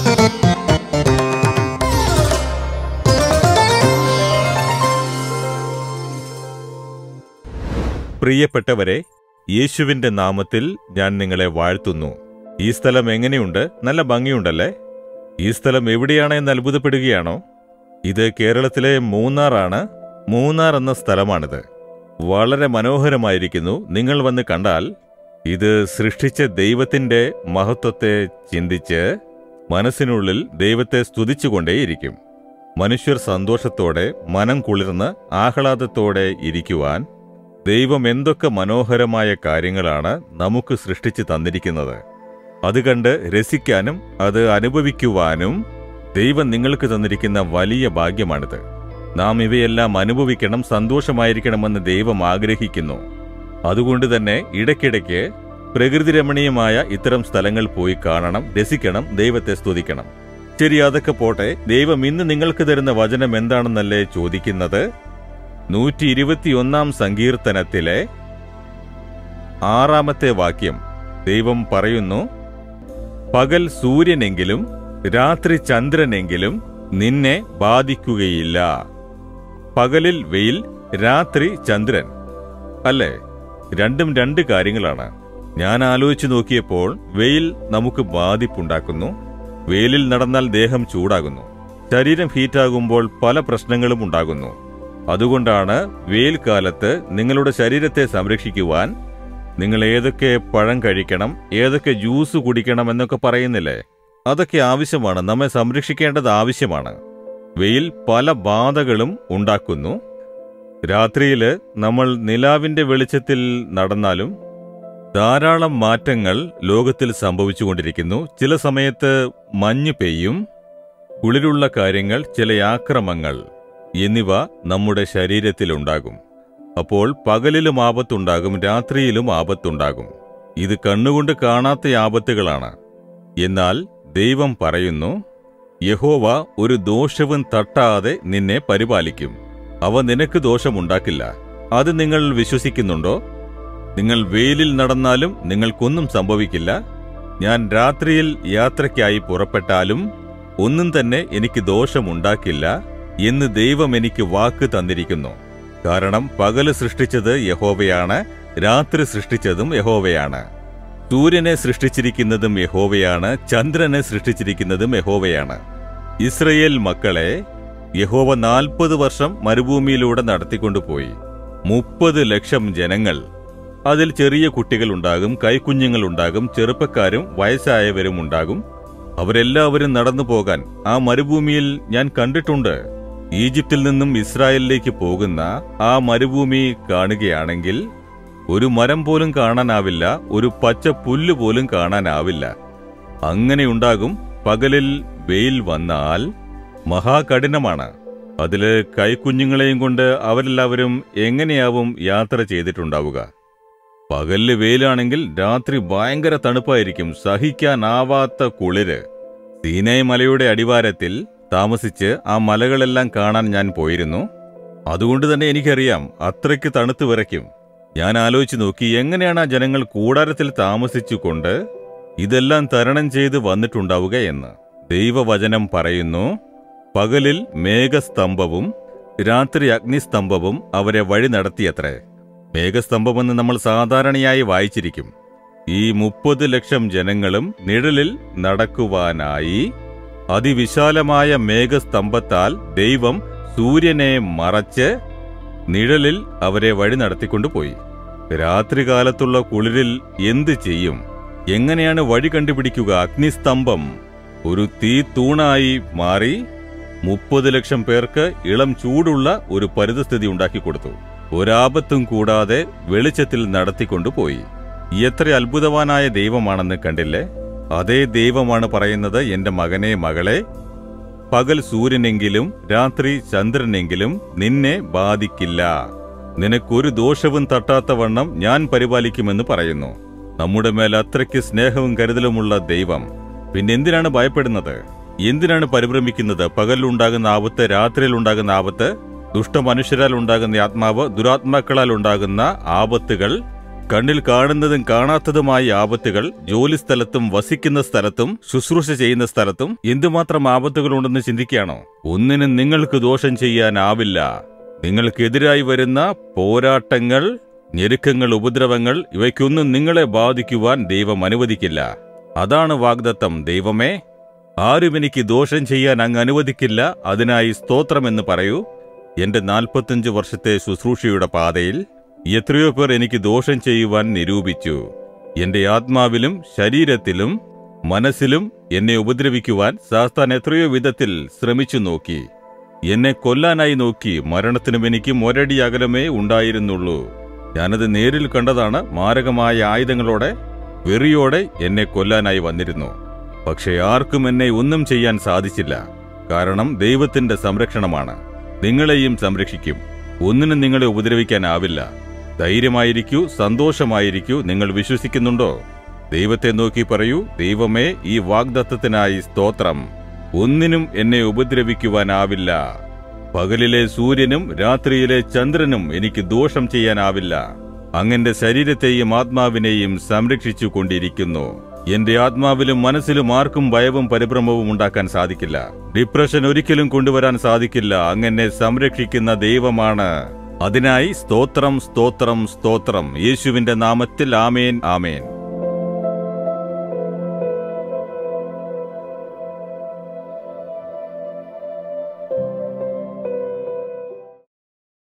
പ്രിയപ്പെട്ടവരെ യേശുവിന്റെ നാമത്തിൽ ഞാൻ നിങ്ങളെ വാഴ്ത്തുന്നു ഈ സ്ഥലം എങ്ങനെയുണ്ട് നല്ല ഭംഗിയുണ്ടല്ലേ ഈ സ്ഥലം എവിടെയാണെന്ന് അത്ഭുതപ്പെടുകയാണോ ഇത് കേരളത്തിലെ മൂന്നാറാണ് മൂന്നാർ എന്ന സ്ഥലമാണിത് വളരെ മനോഹരമായിരിക്കുന്നു നിങ്ങൾ വന്ന് കണ്ടാൽ ഇത് സൃഷ്ടിച്ച ദൈവത്തിന്റെ മഹത്വത്തെ ചിന്തിച്ച് മനസ്സിനുള്ളിൽ ദൈവത്തെ സ്തുതിച്ചുകൊണ്ടേയിരിക്കും മനുഷ്യർ സന്തോഷത്തോടെ മനം കുളിർന്ന് ആഹ്ലാദത്തോടെ ഇരിക്കുവാൻ ദൈവം എന്തൊക്കെ മനോഹരമായ കാര്യങ്ങളാണ് നമുക്ക് സൃഷ്ടിച്ചു തന്നിരിക്കുന്നത് അത് കണ്ട് രസിക്കാനും അത് അനുഭവിക്കുവാനും ദൈവം നിങ്ങൾക്ക് തന്നിരിക്കുന്ന വലിയ ഭാഗ്യമാണിത് നാം ഇവയെല്ലാം അനുഭവിക്കണം സന്തോഷമായിരിക്കണമെന്ന് ദൈവം ആഗ്രഹിക്കുന്നു അതുകൊണ്ട് തന്നെ ഇടയ്ക്കിടയ്ക്ക് പ്രകൃതി രമണീയമായ ഇത്തരം സ്ഥലങ്ങൾ പോയി കാണണം രസിക്കണം ദൈവത്തെ സ്തുതിക്കണം ശരി അതൊക്കെ പോട്ടെ ദൈവം ഇന്ന് നിങ്ങൾക്ക് തരുന്ന വചനം എന്താണെന്നല്ലേ ചോദിക്കുന്നത് നൂറ്റി ഇരുപത്തിയൊന്നാം സങ്കീർത്തനത്തിലെ ആറാമത്തെ വാക്യം ദൈവം പറയുന്നു പകൽ സൂര്യനെങ്കിലും രാത്രി ചന്ദ്രനെങ്കിലും നിന്നെ ബാധിക്കുകയില്ല പകലിൽ വെയിൽ രാത്രി ചന്ദ്രൻ അല്ലേ രണ്ടും രണ്ട് കാര്യങ്ങളാണ് ഞാൻ ആലോചിച്ചു നോക്കിയപ്പോൾ വെയിൽ നമുക്ക് ബാധിപ്പുണ്ടാക്കുന്നു വെയിലിൽ നടന്നാൽ ദേഹം ചൂടാകുന്നു ശരീരം ഹീറ്റാകുമ്പോൾ പല പ്രശ്നങ്ങളും ഉണ്ടാകുന്നു അതുകൊണ്ടാണ് വെയിൽ കാലത്ത് നിങ്ങളുടെ ശരീരത്തെ സംരക്ഷിക്കുവാൻ നിങ്ങൾ ഏതൊക്കെ പഴം കഴിക്കണം ഏതൊക്കെ ജ്യൂസ് കുടിക്കണം എന്നൊക്കെ പറയുന്നില്ലേ അതൊക്കെ ആവശ്യമാണ് നമ്മെ സംരക്ഷിക്കേണ്ടത് ആവശ്യമാണ് വെയിൽ പല ബാധകളും ഉണ്ടാക്കുന്നു രാത്രിയിൽ നമ്മൾ നിലാവിന്റെ വെളിച്ചത്തിൽ നടന്നാലും ധാരാളം മാറ്റങ്ങൾ ലോകത്തിൽ സംഭവിച്ചുകൊണ്ടിരിക്കുന്നു ചില സമയത്ത് മഞ്ഞ് പെയ്യും കുളിരുള്ള കാര്യങ്ങൾ ചില ആക്രമങ്ങൾ എന്നിവ നമ്മുടെ ശരീരത്തിലുണ്ടാകും അപ്പോൾ പകലിലും ആപത്തുണ്ടാകും രാത്രിയിലും ആപത്തുണ്ടാകും ഇത് കണ്ണുകൊണ്ട് കാണാത്ത ആപത്തുകളാണ് എന്നാൽ ദൈവം പറയുന്നു യഹോവ ഒരു ദോഷവും തട്ടാതെ നിന്നെ പരിപാലിക്കും അവ നിനക്ക് ദോഷമുണ്ടാക്കില്ല അത് നിങ്ങൾ വിശ്വസിക്കുന്നുണ്ടോ നിങ്ങൾ വെയിലിൽ നടന്നാലും നിങ്ങൾക്കൊന്നും സംഭവിക്കില്ല ഞാൻ രാത്രിയിൽ യാത്രയ്ക്കായി പുറപ്പെട്ടാലും ഒന്നും തന്നെ എനിക്ക് ദോഷമുണ്ടാക്കില്ല എന്ന് ദൈവം എനിക്ക് വാക്ക് തന്നിരിക്കുന്നു കാരണം പകല് സൃഷ്ടിച്ചത് യഹോവയാണ് രാത്രി സൃഷ്ടിച്ചതും യഹോവയാണ് സൂര്യനെ സൃഷ്ടിച്ചിരിക്കുന്നതും യഹോവയാണ് ചന്ദ്രനെ സൃഷ്ടിച്ചിരിക്കുന്നതും യഹോവയാണ് ഇസ്രയേൽ മക്കളെ യഹോവ നാൽപ്പത് വർഷം മരുഭൂമിയിലൂടെ നടത്തിക്കൊണ്ടുപോയി മുപ്പത് ലക്ഷം ജനങ്ങൾ അതിൽ ചെറിയ കുട്ടികളുണ്ടാകും കൈക്കുഞ്ഞുങ്ങളുണ്ടാകും ചെറുപ്പക്കാരും വയസ്സായവരും ഉണ്ടാകും അവരെല്ലാവരും നടന്നു പോകാൻ ആ മരുഭൂമിയിൽ ഞാൻ കണ്ടിട്ടുണ്ട് ഈജിപ്തിൽ നിന്നും ഇസ്രായേലിലേക്ക് പോകുന്ന ആ മരുഭൂമി കാണുകയാണെങ്കിൽ ഒരു മരം പോലും കാണാനാവില്ല ഒരു പച്ച പുല്ല് പോലും കാണാനാവില്ല അങ്ങനെയുണ്ടാകും പകലിൽ വെയിൽ വന്നാൽ മഹാകഠിനമാണ് അതില് കൈക്കുഞ്ഞുങ്ങളെയും കൊണ്ട് അവരെല്ലാവരും എങ്ങനെയാവും യാത്ര ചെയ്തിട്ടുണ്ടാവുക പകലില് വെയിലാണെങ്കിൽ രാത്രി ഭയങ്കര തണുപ്പായിരിക്കും സഹിക്കാനാവാത്ത കുളിര് സീനൈ മലയുടെ അടിവാരത്തിൽ താമസിച്ച് ആ മലകളെല്ലാം കാണാൻ ഞാൻ പോയിരുന്നു അതുകൊണ്ട് തന്നെ എനിക്കറിയാം അത്രയ്ക്ക് തണുത്ത് വിറയ്ക്കും ഞാൻ ആലോചിച്ചു നോക്കി എങ്ങനെയാണ് ആ ജനങ്ങൾ കൂടാരത്തിൽ താമസിച്ചുകൊണ്ട് ഇതെല്ലാം തരണം ചെയ്ത് വന്നിട്ടുണ്ടാവുക എന്ന് ദൈവവചനം പറയുന്നു പകലിൽ മേഘസ്തംഭവും രാത്രി അഗ്നിസ്തംഭവും അവരെ വഴി നടത്തിയത്രേ മേഘസ്തംഭമെന്ന് നമ്മൾ സാധാരണയായി വായിച്ചിരിക്കും ഈ മുപ്പത് ലക്ഷം ജനങ്ങളും നിഴലിൽ നടക്കുവാനായി അതിവിശാലമായ മേഘസ്തംഭത്താൽ ദൈവം സൂര്യനെ മറച്ച് നിഴലിൽ അവരെ വഴി നടത്തിക്കൊണ്ടുപോയി രാത്രികാലത്തുള്ള കുളിരിൽ എന്ത് ചെയ്യും എങ്ങനെയാണ് വഴി കണ്ടുപിടിക്കുക അഗ്നിസ്തംഭം ഒരു തീ തൂണായി മാറി മുപ്പത് ലക്ഷം പേർക്ക് ഇളം ചൂടുള്ള ഒരു പരിതസ്ഥിതി ഉണ്ടാക്കിക്കൊടുത്തു ഒരാപത്തും കൂടാതെ വെളിച്ചത്തിൽ നടത്തിക്കൊണ്ടുപോയി എത്ര അത്ഭുതവാനായ ദൈവമാണെന്ന് കണ്ടില്ലേ അതേ ദൈവമാണ് പറയുന്നത് എന്റെ മകനെ മകളെ പകൽ സൂര്യനെങ്കിലും രാത്രി ചന്ദ്രനെങ്കിലും നിന്നെ ബാധിക്കില്ല നിനക്കൊരു ദോഷവും തട്ടാത്തവണ്ണം ഞാൻ പരിപാലിക്കുമെന്ന് പറയുന്നു നമ്മുടെ മേൽ അത്രയ്ക്ക് സ്നേഹവും കരുതലുമുള്ള ദൈവം പിന്നെ എന്തിനാണ് ഭയപ്പെടുന്നത് എന്തിനാണ് പരിഭ്രമിക്കുന്നത് പകലിലുണ്ടാകുന്ന ആപത്ത് രാത്രിയിൽ ഉണ്ടാകുന്ന ആപത്ത് ദുഷ്ടമനുഷ്യരാൽ ഉണ്ടാകുന്ന ആത്മാവ് ദുരാത്മാക്കളാൽ ഉണ്ടാകുന്ന ആപത്തുകൾ കണ്ണിൽ കാണുന്നതും കാണാത്തതുമായ ആപത്തുകൾ ജോലിസ്ഥലത്തും വസിക്കുന്ന സ്ഥലത്തും ശുശ്രൂഷ ചെയ്യുന്ന സ്ഥലത്തും എന്തുമാത്രം ആപത്തുകളുണ്ടെന്ന് ചിന്തിക്കുകയാണോ ഒന്നിനും നിങ്ങൾക്ക് ദോഷം ചെയ്യാനാവില്ല നിങ്ങൾക്കെതിരായി വരുന്ന പോരാട്ടങ്ങൾ ഞെരുക്കങ്ങൾ ഉപദ്രവങ്ങൾ ഇവയ്ക്കൊന്നും നിങ്ങളെ ബാധിക്കുവാൻ ദൈവം അനുവദിക്കില്ല അതാണ് വാഗ്ദത്തം ദൈവമേ ആരും എനിക്ക് ദോഷം ചെയ്യാൻ അങ്ങ് അനുവദിക്കില്ല അതിനായി സ്തോത്രമെന്ന് പറയൂ എന്റെ നാൽപ്പത്തഞ്ച് വർഷത്തെ ശുശ്രൂഷയുടെ പാതയിൽ എത്രയോ പേർ എനിക്ക് ദോഷം ചെയ്യുവാൻ നിരൂപിച്ചു എന്റെ ആത്മാവിലും ശരീരത്തിലും മനസ്സിലും എന്നെ ഉപദ്രവിക്കുവാൻ സാത്താൻ എത്രയോ വിധത്തിൽ ശ്രമിച്ചു നോക്കി എന്നെ കൊല്ലാനായി നോക്കി മരണത്തിനും എനിക്ക് ഒരടി അകലമേ ഉണ്ടായിരുന്നുള്ളൂ ഞാനത് നേരിൽ കണ്ടതാണ് മാരകമായ ആയുധങ്ങളോടെ വെറിയോടെ എന്നെ കൊല്ലാനായി വന്നിരുന്നു പക്ഷെ ആർക്കും എന്നെ ഒന്നും ചെയ്യാൻ സാധിച്ചില്ല കാരണം ദൈവത്തിന്റെ സംരക്ഷണമാണ് നിങ്ങളെയും സംരക്ഷിക്കും ഒന്നിനും നിങ്ങളെ ഉപദ്രവിക്കാനാവില്ല ധൈര്യമായിരിക്കൂ സന്തോഷമായിരിക്കൂ നിങ്ങൾ വിശ്വസിക്കുന്നുണ്ടോ ദൈവത്തെ നോക്കി പറയൂ ദൈവമേ ഈ വാഗ്ദത്തത്തിനായി സ്തോത്രം ഒന്നിനും എന്നെ ഉപദ്രവിക്കുവാനാവില്ല പകലിലെ സൂര്യനും രാത്രിയിലെ ചന്ദ്രനും എനിക്ക് ദോഷം ചെയ്യാനാവില്ല അങ്ങന്റെ ശരീരത്തെയും ആത്മാവിനെയും സംരക്ഷിച്ചു കൊണ്ടിരിക്കുന്നു എന്റെ ആത്മാവിലും മനസ്സിലും ആർക്കും ഭയവും പരിഭ്രമവും ഉണ്ടാക്കാൻ സാധിക്കില്ല ഡിപ്രഷൻ ഒരിക്കലും കൊണ്ടുവരാൻ സാധിക്കില്ല അങ്ങനെ സംരക്ഷിക്കുന്ന ദൈവമാണ് അതിനായി സ്തോത്രം സ്തോത്രം സ്തോത്രം യേശുവിന്റെ നാമത്തിൽ ആമേൻ ആമേൻ